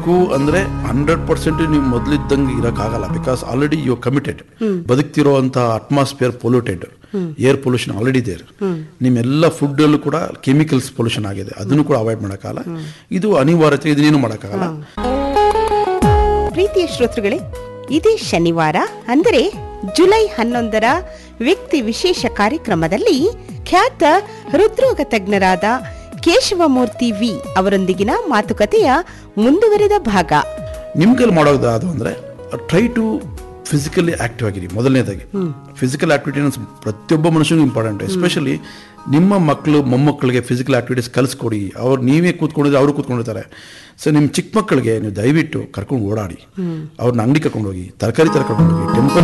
ಕು ಅಂದ್ರೆ hundred percent ನೀವು ಮೊದಲಿದ್ದಂಗೆ ಇರೋಕ್ಕಾಗಲ್ಲ ಬಿಕಾಸ್ ಆಲ್ರೆಡಿ ಯು ಕಮಿಟೆಡ್ ಬದುಕ್ತಿರೋ ಅಂತ atmosphere polluted air pollution already there ನಿಮ್ಮೆಲ್ಲ ಫುಡ್ ಅಲ್ಲೂ ಕೂಡ ಕೆಮಿಕಲ್ಸ್ ಪೊಲ್ಯೂಷನ್ ಆಗಿದೆ ಅದನ್ನು ಕೂಡ ಅವಾಯ್ಡ್ ಮಾಡೋಕ್ಕಾಗಲ್ಲ ಇದು ಅನಿವಾರ್ಯತೆ ಇದನ್ನೇನು ಮಾಡೋಕ್ಕಾಗಲ್ಲ ಪ್ರೀತಿಯ ಶ್ರೋತೃಗಳೇ ಇದೇ ಶನಿವಾರ ಅಂದರೆ ಜುಲೈ ಹನ್ನೊಂದರ ವ್ಯಕ್ತಿ ವಿಶೇಷ ಕಾರ್ಯಕ್ರಮದಲ್ಲಿ ಖ್ಯಾತ ಹೃದ್ರೋಗ ತಜ್ಞರಾದ ಕೇಶವಮೂರ್ತಿ ವಿ ಅವರೊಂದಿಗಿನ ಮಾತುಕತೆಯ ಮುಂದುವರೆದ ಭಾಗ ನಿಮ್ಮ ಕೈಲಿ ಮಾಡೋದಾದ್ರು ಅಂದರೆ ಟ್ರೈ ಟು ಫಿಸಿಕಲಿ ಆಕ್ಟಿವ್ ಆಗಿರಿ ಮೊದಲನೇದಾಗಿ ಫಿಸಿಕಲ್ ಆಕ್ಟಿವಿಟಿ ಪ್ರತಿಯೊಬ್ಬ ಮನುಷ್ಯನಿಗೂ ಇಂಪಾರ್ಟೆಂಟ್ ಎಸ್ಪೆಷಲಿ ನಿಮ್ಮ ಮಕ್ಕಳು ಮೊಮ್ಮಕ್ಕಳಿಗೆ ಫಿಸಿಕಲ್ ಆಕ್ಟಿವಿಟೀಸ್ ಕಲಿಸ್ಕೊಡಿ ಅವ್ರು ನೀವೇ ಕೂತ್ಕೊಂಡಿದ್ರೆ ಅವರು ಕೂತ್ಕೊಂಡಿರ್ತಾರೆ ಸೊ ನಿಮ್ಮ ಚಿಕ್ಕ ಮಕ್ಕಳಿಗೆ ನೀವು ದಯವಿಟ್ಟು ಕರ್ಕೊಂಡು ಓಡಾಡಿ ಅವ್ರನ್ನ ಅಂಗಡಿ ಕರ್ಕೊಂಡು ಹೋಗಿ ತರಕಾರಿ ತರ್ಕೊಂಡು ಹೋಗಿ ಟೆಂಪಲ್